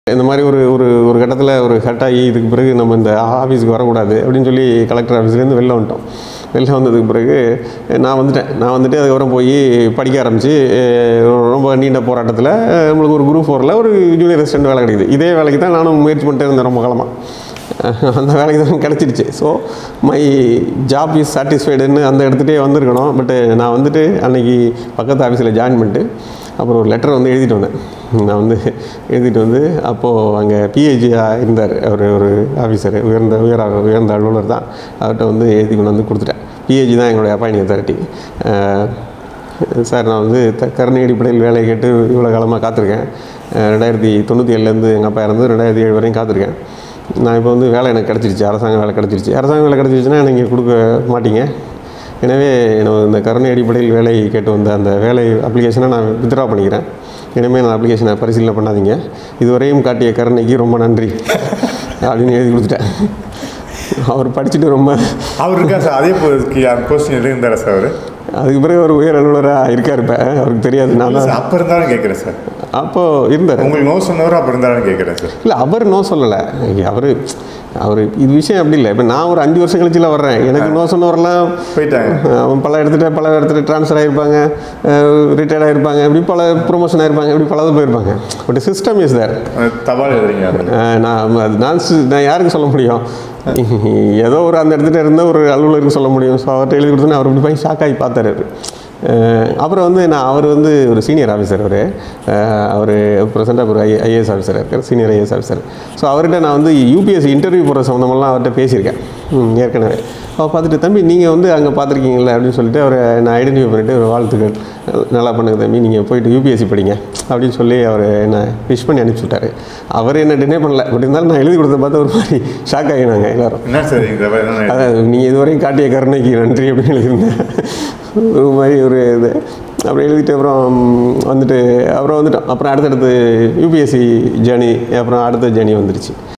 இந்த மாதிரி ஒரு ஒரு ஒரு கட்டத்தில் ஒரு ஹர்ட் ஆகி இதுக்கு பிறகு நம்ம இந்த ஆஃபீஸுக்கு வரக்கூடாது அப்படின்னு சொல்லி கலெக்டர் ஆஃபீஸ்லேருந்து வெளில வந்துட்டோம் வெளில வந்ததுக்கு பிறகு நான் வந்துட்டேன் நான் வந்துட்டு அதுக்கப்புறம் போய் படிக்க ஆரம்பித்து ரொம்ப நீண்ட போராட்டத்தில் நம்மளுக்கு ஒரு குரூப் ஃபோரில் ஒரு ஜூனியர் அசிஸ்டன்ட் வேலை கிடைக்குது இதே வேலைக்கு தான் நானும் முயற்சி பண்ணிட்டே இருந்தேன் ரொம்ப காலமாக அந்த வேலைக்கு தான் கிடச்சிருச்சு ஸோ மை ஜாப் இஸ் சாட்டிஸ்ஃபைடுன்னு அந்த இடத்துட்டே வந்திருக்கணும் பட்டு நான் வந்துட்டு அன்னைக்கு பக்கத்து ஆஃபீஸில் ஜாயின் பண்ணிட்டு அப்புறம் ஒரு லெட்டர் வந்து எழுதிட்டு வந்தேன் நான் வந்து எழுதிட்டு வந்து அப்போது அங்கே பிஹெச்சியாக இருந்தார் அவர் ஒரு ஆஃபீஸர் உயர்ந்த உயர உயர்ந்த அலுவலர் தான் அவர்கிட்ட வந்து எழுதி கொண்டு வந்து கொடுத்துட்டேன் பிஹெச்சி தான் எங்களுடைய அப்பாயினிங் அத்தாரிட்டி சார் நான் வந்து த கருணை அடிப்படையில் வேலை கேட்டு இவ்வளோ காலமாக காத்திருக்கேன் அஹ் ரெண்டாயிரத்தி தொண்ணூற்றி ஏழுலேருந்து எங்கள் அப்பா இருந்து ரெண்டாயிரத்தி ஏழு வரையும் காத்திருக்கேன் நான் இப்போ வந்து வேலை எனக்கு கிடச்சிருச்சு அரசாங்க வேலை கிடச்சிருச்சு அரசாங்க வேலை கிடச்சிருச்சுன்னா நீங்கள் கொடுக்க மாட்டீங்க எனவே நான் இந்த கருணை அடிப்படையில் வேலை கேட்டு வந்த அந்த வேலை அப்ளிகேஷனை நான் வித்ட்ரா பண்ணிக்கிறேன் இனிமேல் நான் அப்ளிகேஷனை பரிசீலனை பண்ணாதீங்க இதுவரையும் காட்டிய கருணைக்கு ரொம்ப நன்றி அப்படின்னு எழுதி கொடுத்துட்டேன் அவர் படிச்சுட்டு ரொம்ப அவர் இருக்கா சார் அதே போஸ்டிங் இருந்தாரா சார் அவர் அதுக்கு பிறகு ஒரு உயர் அலுவலராக இருக்கார் இப்போ அவருக்கு தெரியாது நான் தான் அப்போ இருந்தாலும் கேட்குறேன் சார் அப்போது இருந்தார் உங்களுக்கு நோ சொன்னவர் அப்போ இருந்தாலும் கேட்குறேன் சார் இல்லை அவர் நோ சொல்லலை அவர் அவர் இது விஷயம் அப்படி இல்லை இப்போ நான் ஒரு அஞ்சு வருஷம் கழிச்சுல வர்றேன் எனக்கு நோ சொன்னவரெல்லாம் போயிட்டாங்க அவன் பல இடத்துல பல இடத்துல ட்ரான்ஸ்ஃபர் ஆகிருப்பாங்க ரிட்டையர்ட் ஆகிருப்பாங்க இப்படி பல ப்ரொமோஷன் ஆகிருப்பாங்க இப்படி பலது போயிருப்பாங்க but system is there ah தபால் எழுதுறீங்க அது நான் அது நான் சி- நான் யாருக்கு சொல்ல முடியும் ஏதோ ஒரு அந்த இடத்துல இருந்த ஒரு அலுவலருக்கு சொல்ல முடியும் ஸோ அவர்கிட்ட எழுதி கொடுத்தோன்னே அவர் இப்படி போய் ஷாக் ஆகி பார்த்தாரு அவரு. அஹ் அப்புறம் வந்து நான் அவர் வந்து ஒரு சீனியர் ஆஃபீஸர் அவர் அவர் ப்ரெசென்ட்டாக ஒரு ஐ ஐஏஎஸ் ஆஃபீஸராக இருக்கார் சீனியர் ஐஏஎஸ் ஆஃபீஸர் ஸோ அவர்கிட்ட நான் வந்து யூபிஎஸ்சி இன்டர்வியூ போகிற சம்மந்தமெல்லாம் அவர்கிட்ட பேசியிருக்கேன் ம், ஏற்கனவே அவர் பார்த்துட்டு தம்பி நீங்கள் வந்து அங்கே பார்த்துருக்கீங்களா அப்படின்னு சொல்லிட்டு அவரை நான் ஐடென்டிஃபை பண்ணிவிட்டு ஒரு வாழ்த்துக்கள் நல்லா பண்ணுங்க தம்பி நீங்கள் போயிட்டு யூபிஎஸ்சி படிங்க அப்படின்னு சொல்லி அவர் என்னை விஷ் பண்ணி அனுப்பிச்சி விட்டாரு அவர் என்ன டினே பண்ணல பட் இருந்தாலும் நான் எழுதி கொடுத்த பார்த்து ஒரு மாதிரி ஷாக் ஆகினாங்க எல்லாரும் என்ன சார் இந்த தபால் என்ன அதாவது நீங்கள் இதுவரையும் காட்டிய கருணைக்கு நன்றி அப்படின்னு எழுதியிருந்தேன் ஒரு மாதிரி ஒரு இது அப்புறம் எழுதிட்டு அப்புறம் வந்துட்டு அப்புறம் வந்துட்டோம் அப்புறம் அடுத்தடுத்து யூபிஎஸ்சி ஜேர்னி அப்புறம் அடுத்த ஜேர்னி வந்துடுச்சு